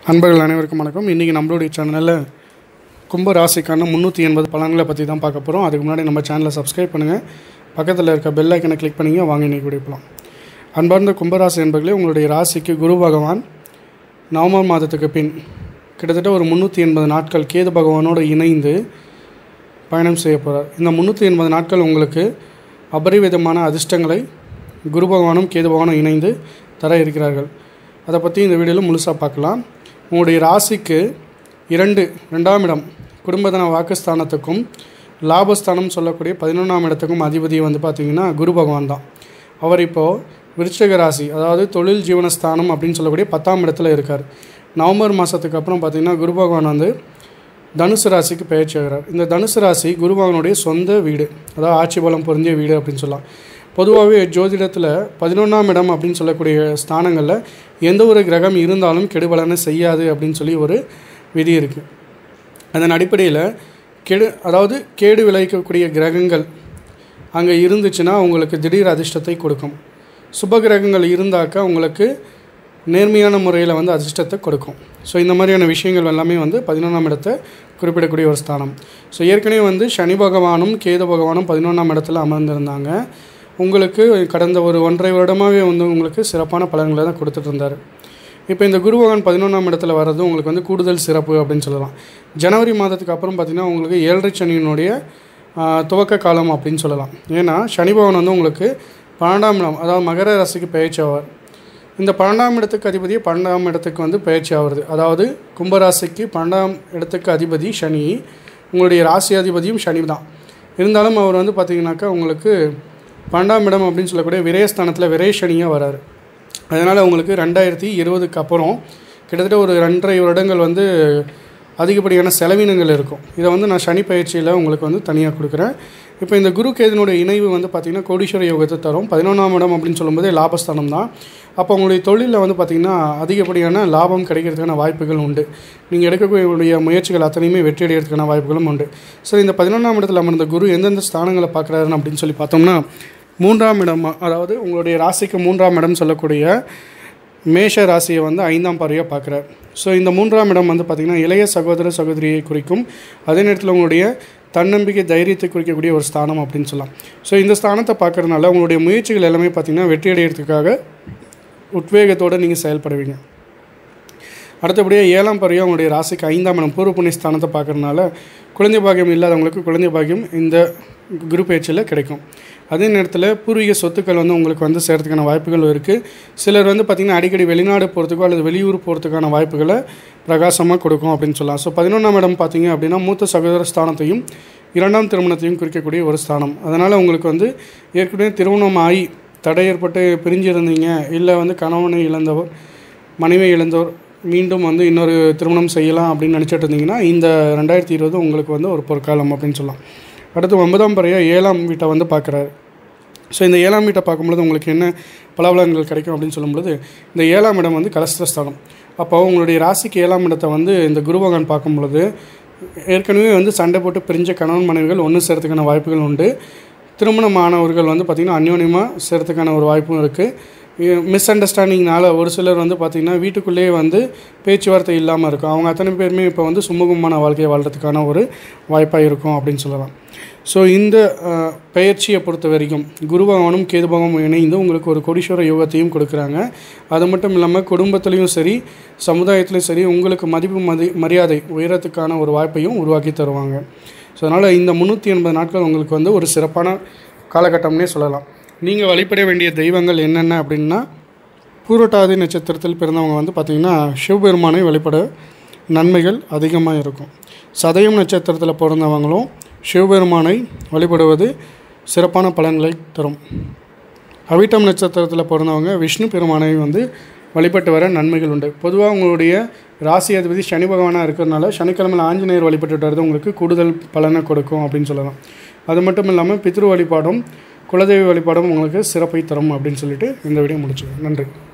அன்பர்கள் அனைவருக்கும் வணக்கம் இன்றைக்கி நம்மளுடைய சேனலில் கும்ப ராசிக்கான முந்நூற்றி எண்பது பலன்களை பற்றி தான் பார்க்க போகிறோம் அதுக்கு முன்னாடி நம்ம சேனலை சப்ஸ்கிரைப் பண்ணுங்கள் பக்கத்தில் இருக்க பெல் ஐக்கனை கிளிக் பண்ணிங்க வாங்க இன்றைக்கி குடிப்பலாம் அன்பார்ந்த கும்பராசி என்பர்களே உங்களுடைய ராசிக்கு குரு பகவான் நவம்பர் மாதத்துக்கு பின் கிட்டத்தட்ட ஒரு முந்நூற்றி எண்பது நாட்கள் கேது பகவானோடு இணைந்து பயணம் செய்ய போகிறார் இந்த முந்நூற்றி எண்பது நாட்கள் உங்களுக்கு அபரிவிதமான அதிர்ஷ்டங்களை குரு பகவானும் கேது பகவானும் இணைந்து தர இருக்கிறார்கள் அதை பற்றி இந்த வீடியோவில் முழுசாக பார்க்கலாம் உங்களுடைய ராசிக்கு இரண்டு ரெண்டாம் இடம் குடும்பதன வாக்குஸ்தானத்துக்கும் லாபஸ்தானம் சொல்லக்கூடிய பதினொன்றாம் இடத்துக்கும் அதிபதி வந்து பார்த்திங்கன்னா குரு பகவான் தான் அவர் இப்போது விருச்சிக ராசி அதாவது தொழில் ஜீவனஸ்தானம் அப்படின்னு சொல்லக்கூடிய பத்தாம் இடத்துல இருக்கார் நவம்பர் மாதத்துக்கு அப்புறம் பார்த்திங்கன்னா குரு பகவான் வந்து தனுசு ராசிக்கு பயிற்சி ஆகிறார் இந்த தனுசு ராசி குரு பகவானுடைய சொந்த வீடு அதாவது ஆட்சி பலம் பொருந்திய வீடு அப்படின்னு சொல்லலாம் பொதுவாகவே ஜோதிடத்தில் பதினொன்றாம் இடம் அப்படின்னு சொல்லக்கூடிய ஸ்தானங்களில் எந்த ஒரு கிரகம் இருந்தாலும் கெடுபலனை செய்யாது அப்படின்னு சொல்லி ஒரு விதி இருக்குது அதன் அடிப்படையில் கெடு அதாவது கேடு விளைவிக்கக்கூடிய கிரகங்கள் அங்கே இருந்துச்சுன்னா உங்களுக்கு திடீர் அதிர்ஷ்டத்தை கொடுக்கும் சுப கிரகங்கள் இருந்தாக்கா உங்களுக்கு நேர்மையான முறையில் வந்து அதிர்ஷ்டத்தை கொடுக்கும் ஸோ இந்த மாதிரியான விஷயங்கள் எல்லாமே வந்து பதினொன்றாம் இடத்தை குறிப்பிடக்கூடிய ஒரு ஸ்தானம் ஸோ ஏற்கனவே வந்து சனி பகவானும் கேது பகவானும் பதினொன்றாம் இடத்துல அமர்ந்திருந்தாங்க உங்களுக்கு கடந்த ஒரு ஒன்றரை வருடமாகவே வந்து உங்களுக்கு சிறப்பான பலன்களை தான் கொடுத்துட்டு இருந்தார் இப்போ இந்த குரு பகவான் பதினொன்றாம் இடத்துல வர்றது உங்களுக்கு வந்து கூடுதல் சிறப்பு அப்படின்னு சொல்லலாம் ஜனவரி மாதத்துக்கு அப்புறம் பார்த்திங்கன்னா உங்களுக்கு ஏழரை சனியினுடைய ஆஹ், துவக்க காலம் அப்படின்னு சொல்லலாம் ஏன்னா சனி பகவான் வந்து உங்களுக்கு பன்னெண்டாம் இடம் அதாவது மகர ராசிக்கு பயிற்சி ஆவார் இந்த பன்னெண்டாம் இடத்துக்கு அதிபதி பன்னெண்டாம் இடத்துக்கு வந்து பயிற்சி ஆகுறது அதாவது கும்பராசிக்கு பன்னெண்டாம் இடத்துக்கு அதிபதி சனி உங்களுடைய ராசி அதிபதியும் சனி தான் இருந்தாலும் அவர் வந்து பார்த்திங்கனாக்கா உங்களுக்கு பன்னெண்டாம் இடம் அப்படின்னு சொல்லக்கூடிய விரயஸ்தானத்தில் விரய சனியாக வராரு அதனால் உங்களுக்கு ரெண்டாயிரத்தி இருபதுக்கு அப்புறம் கிட்டத்தட்ட ஒரு ரெண்டரை வருடங்கள் வந்து அதிகப்படியான செலவினங்கள் இருக்கும் இதை வந்து நான் சனி பயிற்சியில் உங்களுக்கு வந்து தனியாக கொடுக்குறேன் இப்போ இந்த குரு கேதனுடைய இணைவு வந்து பார்த்திங்கன்னா கோடீஸ்வர யோகத்தை தரும் பதினொன்றாம் இடம் அப்படின்னு சொல்லும்போது லாபஸ்தானம் தான் அப்போ உங்களுடைய தொழிலில் வந்து பார்த்திங்கன்னா அதிகப்படியான லாபம் கிடைக்கிறதுக்கான வாய்ப்புகள் உண்டு நீங்கள் எடுக்கக்கூடிய முயற்சிகள் அத்தனையுமே வெற்றி அடைகிறதுக்கான வாய்ப்புகளும் உண்டு சரி இந்த பதினொன்றாம் இடத்துல அமர்ந்த குரு எந்தெந்த ஸ்தானங்களை பார்க்குறாருன்னு அப்படின்னு சொல்லி பார்த்தோம்னா மூன்றாம் இடம் அதாவது உங்களுடைய ராசிக்கு மூன்றாம் இடம் சொல்லக்கூடிய மேஷ ராசியை வந்து ஐந்தாம் பார்வையாக பார்க்குறார் ஸோ இந்த மூன்றாம் இடம் வந்து பார்த்திங்கன்னா இளைய சகோதர சகோதரியை குறிக்கும் அதே நேரத்தில் உங்களுடைய தன்னம்பிக்கை தைரியத்தை குறிக்கக்கூடிய ஒரு ஸ்தானம் அப்படின்னு சொல்லலாம் ஸோ இந்த ஸ்தானத்தை பார்க்கறதுனால உங்களுடைய முயற்சிகள் எல்லாமே பார்த்திங்கன்னா வெற்றி அடைகிறதுக்காக உத்வேகத்தோடு நீங்கள் செயல்படுவீங்க அடுத்தபடியாக ஏழாம் பருவம் உங்களுடைய ராசிக்கு ஐந்தாம் இடம் பூர்வ புண்ணிய ஸ்தானத்தை பார்க்கறதுனால குழந்தை பாக்கியம் இல்லாதவங்களுக்கு குழந்தை பாக்கியம் இந்த குரு பயிற்சியில் கிடைக்கும் அதே நேரத்தில் பூர்வீக சொத்துக்கள் வந்து உங்களுக்கு வந்து சேர்றதுக்கான வாய்ப்புகள் இருக்குது சிலர் வந்து பார்த்திங்கன்னா அடிக்கடி வெளிநாடு போகிறதுக்கோ அல்லது வெளியூர் போகிறதுக்கான வாய்ப்புகளை பிரகாசமாக கொடுக்கும் அப்படின்னு சொல்லலாம் ஸோ பதினொன்றாம் இடம் பார்த்தீங்க அப்படின்னா மூத்த சகோதர ஸ்தானத்தையும் இரண்டாம் திருமணத்தையும் குறிக்கக்கூடிய ஒரு ஸ்தானம் அதனால் உங்களுக்கு வந்து ஏற்கனவே திருமணம் ஆகி தடை ஏற்பட்டு பிரிஞ்சிருந்தீங்க இல்லை வந்து கணவனை இழந்தவர் மனைவி இழந்தவர் மீண்டும் வந்து இன்னொரு திருமணம் செய்யலாம் அப்படின்னு நினச்சிட்டு இருந்தீங்கன்னா இந்த ரெண்டாயிரத்தி இருபது உங்களுக்கு வந்து ஒரு பொற்காலம் அப்படின்னு சொல்லலாம் அடுத்து ஒன்பதாம் பறையாக ஏழாம் வீட்டை வந்து பார்க்குறாரு ஸோ இந்த ஏழாம் வீட்டை பார்க்கும்பொழுது உங்களுக்கு என்ன பலபலன்கள் கிடைக்கும் அப்படின்னு சொல்லும்பொழுது இந்த ஏழாம் இடம் வந்து கலஸ்திரஸ்தானம் அப்போ உங்களுடைய ராசிக்கு ஏழாம் இடத்தை வந்து இந்த குருபகவான் பார்க்கும் பொழுது ஏற்கனவே வந்து சண்டை போட்டு பிரிஞ்ச கணவன் மனைவிகள் ஒன்று சேர்த்துக்கான வாய்ப்புகள் உண்டு திருமணமானவர்கள் வந்து பார்த்திங்கன்னா அந்யோன்யமாக சேர்த்துக்கான ஒரு வாய்ப்பும் இருக்குது மிஸ் அண்டர்ஸ்டாண்டிங்னால ஒரு சிலர் வந்து பார்த்திங்கன்னா வீட்டுக்குள்ளேயே வந்து பேச்சுவார்த்தை இல்லாமல் இருக்கும் அவங்க அத்தனை பேருமே இப்போ வந்து சுமூகமான வாழ்க்கையை வாழ்கிறதுக்கான ஒரு வாய்ப்பாக இருக்கும் அப்படின்னு சொல்லலாம் ஸோ இந்த அஹ், பயிற்சியை பொறுத்த வரைக்கும் குருபகவானும் கேதுபகவானும் இணைந்து உங்களுக்கு ஒரு கொடீஸ்வர யோகத்தையும் கொடுக்குறாங்க அது மட்டும் இல்லாமல் குடும்பத்துலேயும் சரி சமுதாயத்துலேயும் சரி உங்களுக்கு மதிப்பு மதி மரியாதை உயரத்துக்கான ஒரு வாய்ப்பையும் உருவாக்கி தருவாங்க ஸோ அதனால் இந்த முந்நூற்றி எண்பது நாட்கள் உங்களுக்கு வந்து ஒரு சிறப்பான காலகட்டம்னே சொல்லலாம் நீங்கள் வழிபட வேண்டிய தெய்வங்கள் என்னென்ன அப்படின்னா பூரட்டாதி நட்சத்திரத்தில் பிறந்தவங்க வந்து பார்த்திங்கன்னா சிவபெருமானை வழிபட நன்மைகள் அதிகமாக இருக்கும் சதயம் நட்சத்திரத்தில் பிறந்தவங்களும் சிவபெருமானை வழிபடுவது சிறப்பான பலன்களை தரும் அவிட்டம் நட்சத்திரத்தில் பிறந்தவங்க விஷ்ணு பெருமானை வந்து வழிபட்டு வர நன்மைகள் உண்டு பொதுவாக உங்களுடைய ராசி அதிபதி சனி பகவானாக இருக்கிறதுனால சனிக்கிழமையில் ஆஞ்சநேயர் வழிபட்டு வர்றது உங்களுக்கு கூடுதல் பலனை கொடுக்கும் அப்படின்னு சொல்லலாம் அது மட்டும் இல்லாமல் பித்ரு வழிபாடும் குலதெய்வ வழிபாடும் உங்களுக்கு சிறப்பை தரும் அப்படின்னு சொல்லிட்டு இந்த வீடியோ முடிச்சுக்கோங்க நன்றி